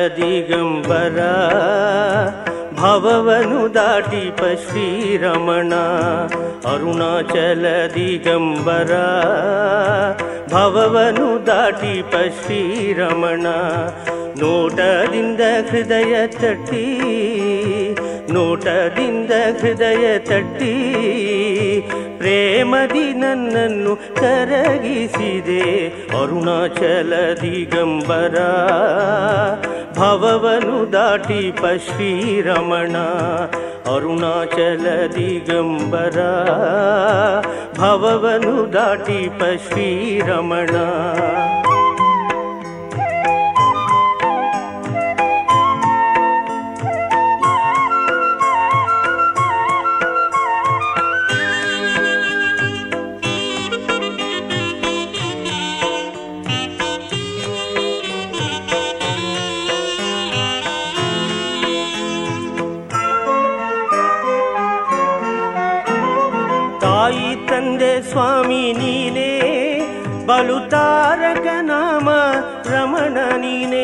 ದಿಗಂಬರ ಭವವನು ದಾಟಿಪ ಶ್ರೀರಮಣ ಅರುಣಾಚಲ ದಿಗಂಬರ ಭವವನು ದಾಟಿಪ ಶ್ರೀರಮಣ ನೋಟದಿಂದ ಹೃದಯ ತಟ್ಟಿ ನೋಟದಿಂದ ಹೃದಯ ತಟ್ಟಿ ಪ್ರೇಮದಿ ನನ್ನನ್ನು ಕರಗಿಸಿದೆ ಅರುಣಾಚಲ ದಿಗಂಬರ ಭವವನು ದಾಟಿಪ ಶ್ರೀರಮಣ ಅರುಣಾಚಲ ದಿಗಂಬರ ಭವವನು ದಾಟಿಪ ಶ್ರೀರಮಣ ತಾಯಿ ತಂದೆ ಸ್ವಾಮಿ ನೀನೇ ಬಲು ತಾರಕ ನಾಮ ರಮಣ ನೀನೇ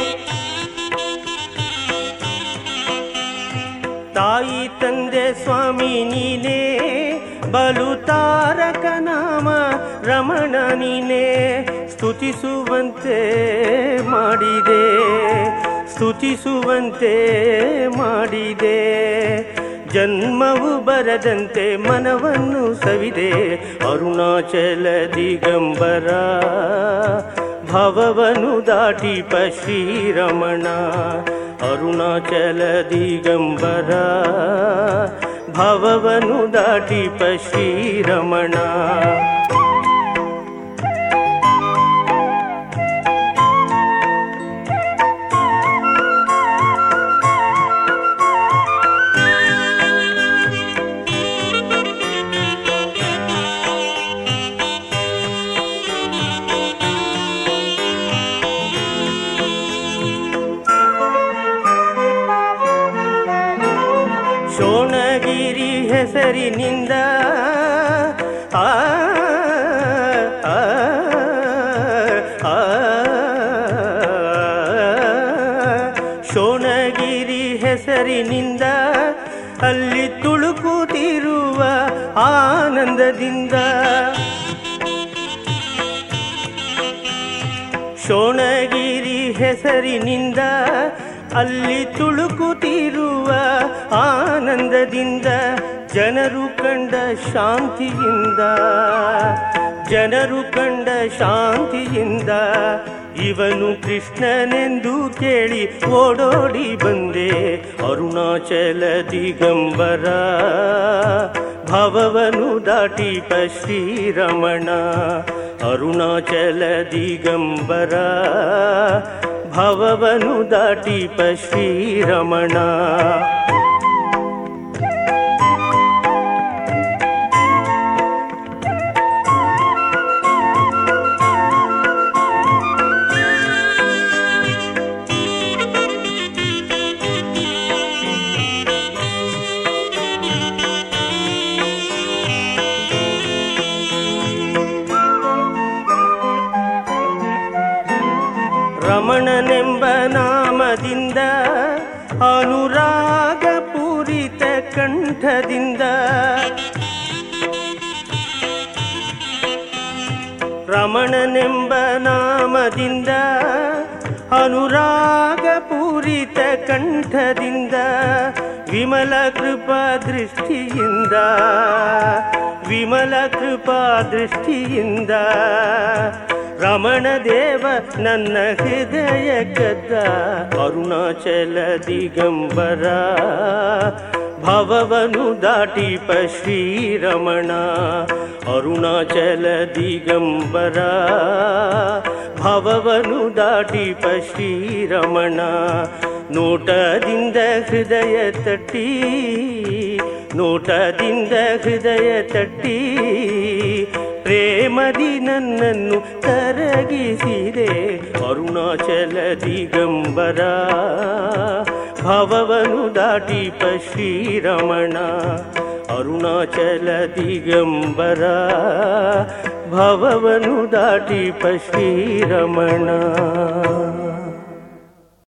ತಾಯಿ ತಂದೆ ಸ್ವಾಮಿ ನೀನೇ ಬಲು ತಾರಕ ನಾಮ ರಮಣ ನೀನೇ ಸ್ತುತಿಸುವಂತೆ ಮಾಡಿದೆ ಸ್ತುತಿಸುವಂತೆ ಮಾಡಿದೆ ಜನ್ಮವು ಬರದಂತೆ ಮನವನ್ನು ಸವಿದೆ ಅರುಣಾಚಲ ದಿಗಂಬರ ಭವವನು ದಾಟಿಪ ಶ್ರೀರಮಣ ಅರುಣಾಚಲ ದಿಗಂಬರ ಭವವನು ದಾಟಿಪ ಶ್ರೀರಮಣ ಶೋಣಗಿರಿ ಹೆಸರಿನಿಂದ ಆ ಆ, ಆ, ಶೋಣಗಿರಿ ಹೆಸರಿನಿಂದ ಅಲ್ಲಿ ತುಳುಕುತ್ತಿರುವ ಆನಂದದಿಂದ ಶೋಣಗಿರಿ ಹೆಸರಿನಿಂದ ಅಲ್ಲಿ ತುಳುಕುತ್ತಿರುವ ಆನಂದದಿಂದ ಜನರು ಕಂಡ ಶಾಂತಿಯಿಂದ ಜನರು ಕಂಡ ಶಾಂತಿಯಿಂದ ಇವನು ಕೃಷ್ಣನೆಂದು ಕೇಳಿ ಓಡೋಡಿ ಬಂದೆ ಅರುಣಾಚಲ ದಿಗಂಬರ ಭವವನು ದಾಟಿಪ ಶ್ರೀರಮಣ ಅರುಣಾಚಲ ದಿಗಂಬರ ಭವವನು ದಾಟಿಪ ಶ್ರೀರಮಣ ರಮಣನೆಂಬ ನಾಮದಿಂದ ಅನುರಾಗ ಪೂರಿತ ಕಂಠದಿಂದ ರಮಣನೆಂಬ ನಾಮದಿಂದ ಅನುರಾಗ ಪೂರಿತ ಕಂಠದಿಂದ ವಿಮಲ ಕೃಪಾ ದೃಷ್ಟಿಯಿಂದ ವಿಮಲ ಕೃಪಾ ದೃಷ್ಟಿಯಿಂದ ರಮಣ ದೇವ ನನ್ನ ಹೃದಯ ಕದ್ದ ಅರುಣಾಚಲ ದಿಗಂಬರ ಭವವನು ದಾಟಿಪ ಶ್ರೀರಮಣ ಅರುಣಾಚಲ ದಿಗಂಬರ ಭವವನು ದಾಟಿಪ ಶ್ರೀರಮಣ ನೋಟದಿಂದ ಹೃದಯ ತಟ್ಟಿ ನೋಟದಿಂದ ಹೃದಯ ತಟ್ಟಿ ಪ್ರೇಮದಿ ನನ್ನನ್ನು ಕರಗಿಸಿದೆ ಅರುಣಾಚಲ ದಿಗಂಬರ ಭವವನು ದಾಟಿಪ ಶ್ರೀರಮಣ ಅರುಣಾಚಲ ದಿಗಂಬರ ಭವವನು ದಾಟಿಪ ಶ್ರೀರಮಣ